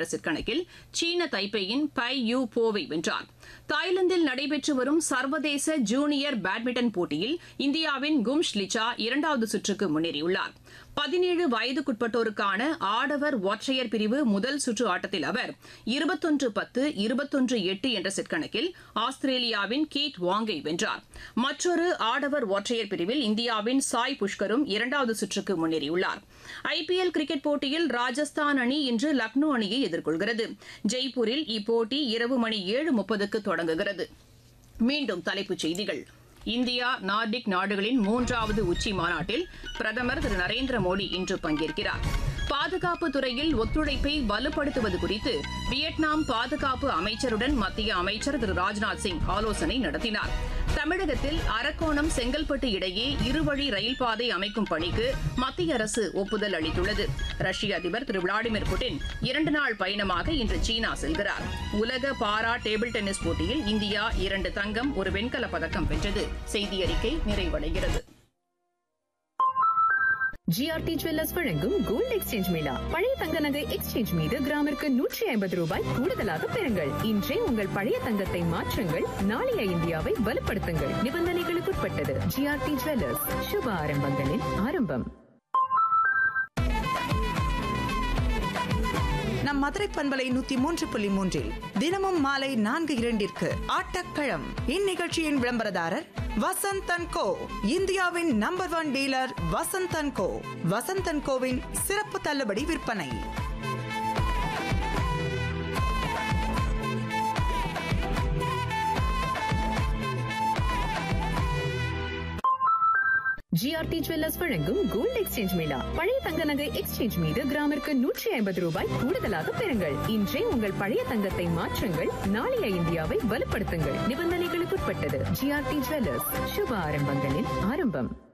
என்ற செட் கணக்கில் சீன தைப்பேயின் பை யூ போவை வென்றார் தாய்லாந்தில் நடைபெற்று வரும் சர்வதேச ஜூனியர் பேட்மிண்டன் போட்டியில் இந்தியாவின் கும்ஷ் லிச்சா இரண்டாவது சுற்றுக்கு முன்னேறியுள்ளார் பதினேழு வயதுக்குட்பட்டோருக்கான ஆடவர் ஒற்றையர் பிரிவு முதல் சுற்று ஆட்டத்தில் அவர் இருபத்தொன்று பத்து இருபத்தொன்று எட்டு என்ற செட் கணக்கில் ஆஸ்திரேலியாவின் கீட் வாங்கை வென்றார் மற்றொரு ஆடவர் ஒற்றையர் பிரிவில் இந்தியாவின் சாய் புஷ்கரும் இரண்டாவது சுற்றுக்கு முன்னேறியுள்ளார் ஐபிஎல் கிரிக்கெட் போட்டியில் ராஜஸ்தான் அணி இன்று லக்னோ அணியை எதிர்கொள்கிறது ஜெய்ப்பூரில் இப்போட்டி இரவு மணி ஏழு முப்பதுக்கு தொடங்குகிறது மீண்டும் தலைப்புச் செய்திகள் இந்தியா நார்டிக் நாடுகளின் மூன்றாவது உச்சி மாநாட்டில் பிரதமர் திரு நரேந்திர மோடி இன்று பங்கேற்கிறார் பாதுகாப்பு துறையில் ஒத்துழைப்பை வலுப்படுத்துவது குறித்து வியட்நாம் பாதுகாப்பு அமைச்சருடன் மத்திய அமைச்சர் திரு ராஜ்நாத் சிங் ஆலோசனை நடத்தினார் தமிழகத்தில் அரக்கோணம் செங்கல்பட்டு இடையே இருவழி ரயில் பாதை அமைக்கும் பணிக்கு மத்திய அரசு ஒப்புதல் அளித்துள்ளது ரஷ்ய அதிபர் திரு விளாடிமிர் புட்டின் இரண்டு நாள் பயணமாக இன்று சீனா செல்கிறார் உலக பாரா டேபிள் டென்னிஸ் போட்டியில் இந்தியா இரண்டு தங்கம் ஒரு வெண்கலப் பதக்கம் வென்றது செய்தி அறிக்கை நிறைவடைகிறது ஜிஆர்டி ஜுவல்லர்ஸ் வழங்கும் கோல்டு எக்ஸ்சேஞ்ச் மேளா பழைய தங்க நகை எக்ஸ்சேஞ்ச் மீது கிராமிற்கு நூற்றி ஐம்பது ரூபாய் கூடுதலாக பெறுங்கள் இன்றே உங்கள் பழைய தங்கத்தை மாற்றுங்கள் நாளைய இந்தியாவை வலுப்படுத்துங்கள் நிபந்தனைகளுக்குட்பட்டது ஜிஆர்டி ஜுவல்லர்ஸ் சுப ஆரம்பங்களின் ஆரம்பம் நம் மதுரை பண்பலை நூத்தி மூன்று புள்ளி மூன்றில் தினமும் மாலை நான்கு இரண்டிற்கு ஆட்டக்களம் இந்நிகழ்ச்சியின் விளம்பரதாரர் வசந்தன் கோ இந்தியாவின் number one dealer Vasanthan co Vasanthan கோவின் சிறப்பு தள்ளுபடி விற்பனை ஜிஆர்டி ஜுவல்லர்ஸ் வழங்கும் கோல்டு எக்ஸ்சேஞ்ச் மேளா பழைய தங்க நகை எக்ஸ்சேஞ்ச் மீது கிராமிற்கு நூற்றி ஐம்பது ரூபாய் கூடுதலாக பெறுங்கள் இன்றே உங்கள் பழைய தங்கத்தை மாற்றுங்கள் நாளைய இந்தியாவை வலுப்படுத்துங்கள் நிபந்தனைகளுக்குட்பட்டது ஜிஆர்டி ஜுவல்லர்ஸ் சுப ஆரம்பங்களின் ஆரம்பம்